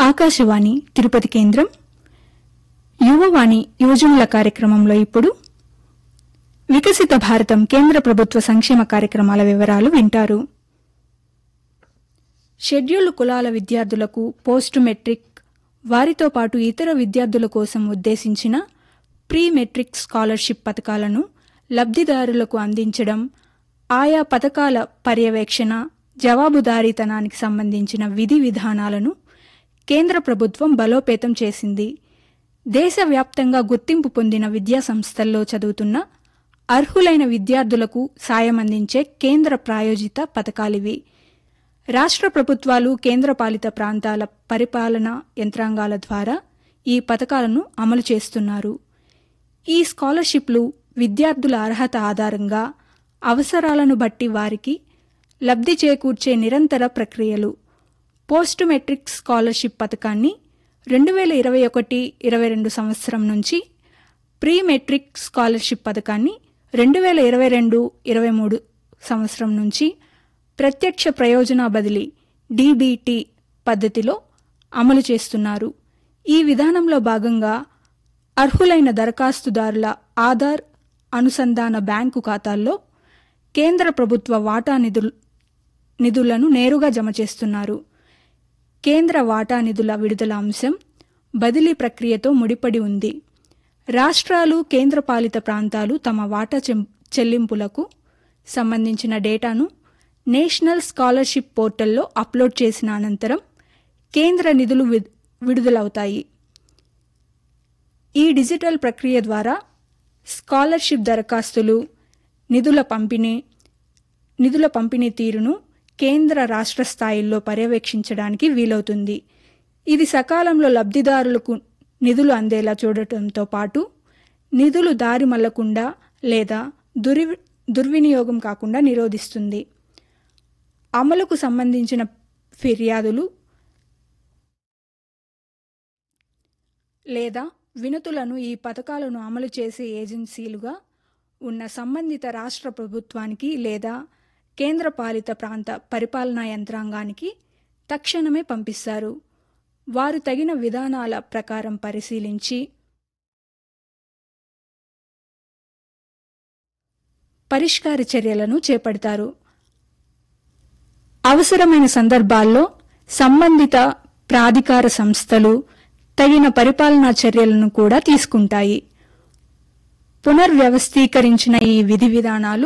ఆకాశవాణి తిరుపతి కేంద్రం యువవాణి యువజనుల కార్యక్రమంలో ఇప్పుడు వికసిత భారతం కేంద్ర ప్రభుత్వ సంక్షేమ కార్యక్రమాల వివరాలు వింటారు షెడ్యూల్డ్ కులాల విద్యార్థులకు పోస్ట్ మెట్రిక్ వారితో పాటు ఇతర విద్యార్థుల కోసం ఉద్దేశించిన ప్రీ మెట్రిక్ స్కాలర్షిప్ పథకాలను లబ్ధిదారులకు అందించడం ఆయా పథకాల పర్యవేక్షణ జవాబుదారీతనానికి సంబంధించిన విధి విధానాలను కేంద్ర ప్రభుత్వం బలోపేతం చేసింది దేశవ్యాప్తంగా గుర్తింపు పొందిన విద్యా సంస్థల్లో చదువుతున్న అర్హులైన విద్యార్థులకు సాయం అందించే కేంద్ర ప్రాయోజిత పథకాలివి రాష్ట్ర ప్రభుత్వాలు కేంద్రపాలిత ప్రాంతాల పరిపాలనా యంత్రాంగాల ద్వారా ఈ పథకాలను అమలు చేస్తున్నారు ఈ స్కాలర్షిప్లు విద్యార్థుల అర్హత ఆధారంగా అవసరాలను బట్టి వారికి లబ్ధి చేకూర్చే నిరంతర ప్రక్రియలు పోస్ట్ మెట్రిక్ స్కాలర్షిప్ పథకాన్ని రెండు వేల ఇరవై ఒకటి ఇరవై రెండు సంవత్సరం నుంచి ప్రీ మెట్రిక్ స్కాలర్షిప్ పథకాన్ని రెండు వేల ఇరవై రెండు ఇరవై మూడు సంవత్సరం నుంచి ప్రత్యక్ష ప్రయోజన బదిలీ డీబీటీ పద్ధతిలో అమలు చేస్తున్నారు ఈ విధానంలో భాగంగా అర్హులైన దరఖాస్తుదారుల ఆధార్ అనుసంధాన బ్యాంకు ఖాతాల్లో కేంద్ర ప్రభుత్వ వాటా నిధులు నిధులను నేరుగా జమ చేస్తున్నారు కేంద్ర వాటా నిధుల విడుదల అంశం బదిలీ ప్రక్రియతో ముడిపడి ఉంది రాష్ట్రాలు కేంద్రపాలిత ప్రాంతాలు తమ వాటా చెం- చెల్లింపులకు సంబంధించిన డేటాను నేషనల్ స్కాలర్షిప్ పోర్టల్లో అప్లోడ్ చేసిన అనంతరం కేంద్ర నిధులు వి- విడుదలవుతాయి ఈ డిజిటల్ ప్రక్రియ ద్వారా స్కాలర్షిప్ దరఖాస్తులు నిధుల పంపిణీ నిధుల పంపిణీ తీరును కేంద్ర రాష్ట్ర స్థాయిల్లో పర్యవేక్షించడానికి వీలవుతుంది ఇది సకాలంలో లబ్ధిదారులకు నిధులు అందేలా చూడటంతో పాటు నిధులు దారి మళ్లకుండా లేదా దురి దుర్వినియోగం కాకుండా నిరోధిస్తుంది అమలుకు సంబంధించిన ఫిర్యాదులు లేదా వినతులను ఈ పథకాలను అమలు చేసే ఏజెన్సీలుగా ఉన్న సంబంధిత రాష్ట్ర ప్రభుత్వానికి లేదా కేంద్రపాలిత ప్రాంత పరిపాలనా యంత్రాంగానికి తక్షణమే పంపిస్తారు వారు తగిన విధానాల ప్రకారం పరిశీలించి పరిష్కార చర్యలను చేపడతారు అవసరమైన సందర్భాల్లో సంబంధిత ప్రాధికార సంస్థలు తగిన పరిపాలనా చర్యలను కూడా తీసుకుంటాయి పునర్వ్యవస్థీకరించిన ఈ విధి విధానాలు